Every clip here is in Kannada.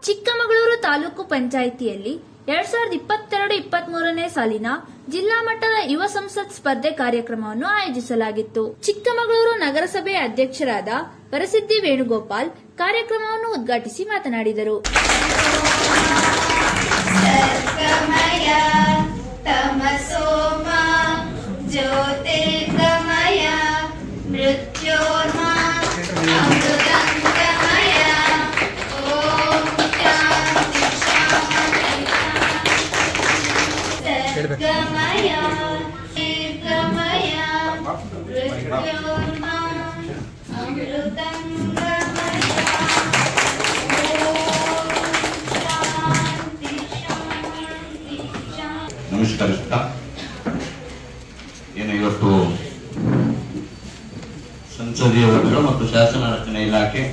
ಚಿಕ್ಕಮಗಳೂರು ತಾಲೂಕು ಪಂಚಾಯಿತಿಯಲ್ಲಿ ಎರಡ್ ಸಾವಿರದ ಇಪ್ಪತ್ತೆರಡು ಇಪ್ಪತ್ಮೂರನೇ ಸಾಲಿನ ಜಿಲ್ಲಾ ಮಟ್ಟದ ಯುವ ಸಂಸತ್ ಸ್ಪರ್ಧೆ ಕಾರ್ಯಕ್ರಮವನ್ನು ಆಯೋಜಿಸಲಾಗಿತ್ತು ಚಿಕ್ಕಮಗಳೂರು ನಗರಸಭೆ ಅಧ್ಯಕ್ಷರಾದ ವರಸಿದ್ದಿ ವೇಣುಗೋಪಾಲ್ ಕಾರ್ಯಕ್ರಮವನ್ನು ಉದ್ಘಾಟಿಸಿ ಮಾತನಾಡಿದರು ಸರ್ಗಮಯ ತಮಸೋಮ ಜ್ಯೋತಿರ್ಗಮಯ ಮೃತ್ಯೋರ್ಮಾ ಅಮೃತಂಗಮಯ ಓಂ ಶಾಂತಿ ಶಾಂತಿ ಸರ್ಗಮಯ ನಿರ್ಗಮಯ ಮೃತ್ಯೋರ್ಮಾ ಅಮೃತಂಗಮಯ ಶಾಂತಿ ಶಾಂತಿ ಶಾಂತಿ ನಮಸ್ಕರಿಸ್ತಾ ಏನು ಇವತ್ತು ಸಂಸದೀಯ ವ್ಯವಹಾರಗಳು ಮತ್ತು ಶಾಸನ ರಚನೆ ಇಲಾಖೆ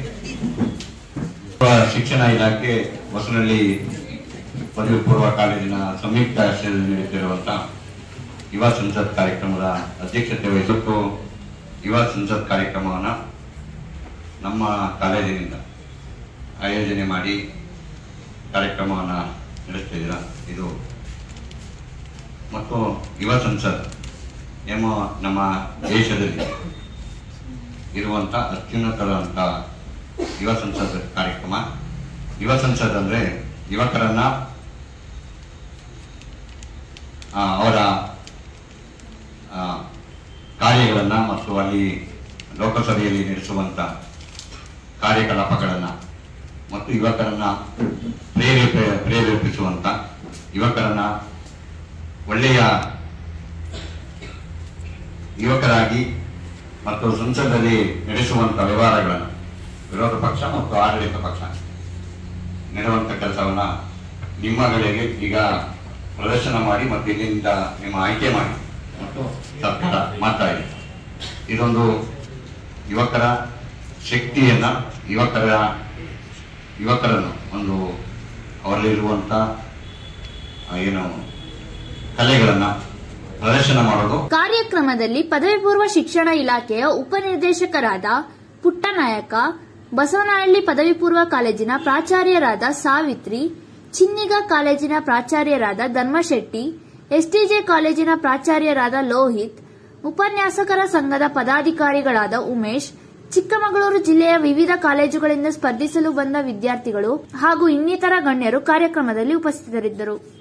ಶಿಕ್ಷಣ ಇಲಾಖೆ ಹೊಸನಹಳ್ಳಿ ಪದವಿ ಪೂರ್ವ ಕಾಲೇಜಿನ ಸಂಯುಕ್ತ ಆಶ್ರಯದಲ್ಲಿ ನಡೆಯುತ್ತಿರುವಂತಹ ಯುವ ಸಂಸತ್ ಕಾರ್ಯಕ್ರಮದ ಅಧ್ಯಕ್ಷತೆ ವಹಿಸಿತ್ತು ಯುವ ಸಂಸತ್ ಕಾರ್ಯಕ್ರಮವನ್ನು ನಮ್ಮ ಕಾಲೇಜಿನಿಂದ ಆಯೋಜನೆ ಮಾಡಿ ಕಾರ್ಯಕ್ರಮವನ್ನು ನಡೆಸ್ತಿದ್ದೀರಾ ಇದು ಮತ್ತು ಯುವ ಸಂಸತ್ ಎಂಬ ನಮ್ಮ ದೇಶದಲ್ಲಿ ಇರುವಂತ ಅತ್ಯುನ್ನತವಾದಂಥ ಯುವ ಸಂಸತ್ ಕಾರ್ಯಕ್ರಮ ಯುವ ಸಂಸತ್ ಅಂದ್ರೆ ಯುವಕರನ್ನ ಆ, ಅವರ ಆ, ಕಾರ್ಯಗಳನ್ನ ಮತ್ತು ಅಲ್ಲಿ ಲೋಕಸಭೆಯಲ್ಲಿ ನಡೆಸುವಂತ ಕಾರ್ಯಕಲಾಪಗಳನ್ನ ಮತ್ತು ಯುವಕರನ್ನ ಪ್ರೇರೇಪ ಪ್ರೇರೇಪಿಸುವಂತ ಯುವಕರನ್ನ ಒಳ್ಳೆಯ ಯುವಕರಾಗಿ ಮತ್ತು ಸಂಸದಲ್ಲಿ ನಡೆಸುವಂತ ವ್ಯವಹಾರಗಳನ್ನು ವಿರೋಧ ಪಕ್ಷ ಮತ್ತು ಆಡಳಿತ ಪಕ್ಷ ನೆಡುವಂತ ಕೆಲಸವನ್ನ ನಿಮ್ಮಗಳಿಗೆ ಈಗ ಪ್ರದರ್ಶನ ಮಾಡಿ ಮತ್ತು ಇಲ್ಲಿಂದ ನಿಮ್ಮ ಆಯ್ಕೆ ಮಾಡಿ ಮತ್ತು ಸರ್ಕಾರ ಮಾಡ್ತಾ ಇದೆ ಇದೊಂದು ಯುವಕರ ಶಕ್ತಿಯನ್ನ ಯುವಕರ ಯುವಕರನ್ನು ಒಂದು ಅವರಲ್ಲಿರುವಂತ ಆ, ಏನು ಕಲೆಗಳನ್ನ ಪ್ರದರ್ಶನ ಮಾಡೋದು ಕಾರ್ಯಕ್ರಮದಲ್ಲಿ ಪದವಿ ಪೂರ್ವ ಶಿಕ್ಷಣ ಇಲಾಖೆಯ ಉಪನಿರ್ದೇಶಕರಾದ ಪುಟ್ಟನಾಯಕ ಬಸವನಹಳ್ಳಿ ಪದವಿ ಪೂರ್ವ ಕಾಲೇಜಿನ ಪ್ರಾಚಾರ್ಯರಾದ ಸಾವಿತ್ರಿ ಚಿನ್ನಿಗ ಕಾಲೇಜಿನ ಪ್ರಾಚಾರ್ಯರಾದ ಧರ್ಮಶೆಟ್ಟಿ ಎಸ್ಟಿಜೆ ಕಾಲೇಜಿನ ಪ್ರಾಚಾರ್ಯರಾದ ಲೋಹಿತ್ ಉಪನ್ಯಾಸಕರ ಸಂಘದ ಪದಾಧಿಕಾರಿಗಳಾದ ಉಮೇಶ್ ಚಿಕ್ಕಮಗಳೂರು ಜಿಲ್ಲೆಯ ವಿವಿಧ ಕಾಲೇಜುಗಳಿಂದ ಸ್ಪರ್ಧಿಸಲು ಬಂದ ವಿದ್ಯಾರ್ಥಿಗಳು ಹಾಗೂ ಇನ್ನಿತರ ಗಣ್ಯರು ಕಾರ್ಯಕ್ರಮದಲ್ಲಿ ಉಪಸ್ಥಿತರಿದ್ದರು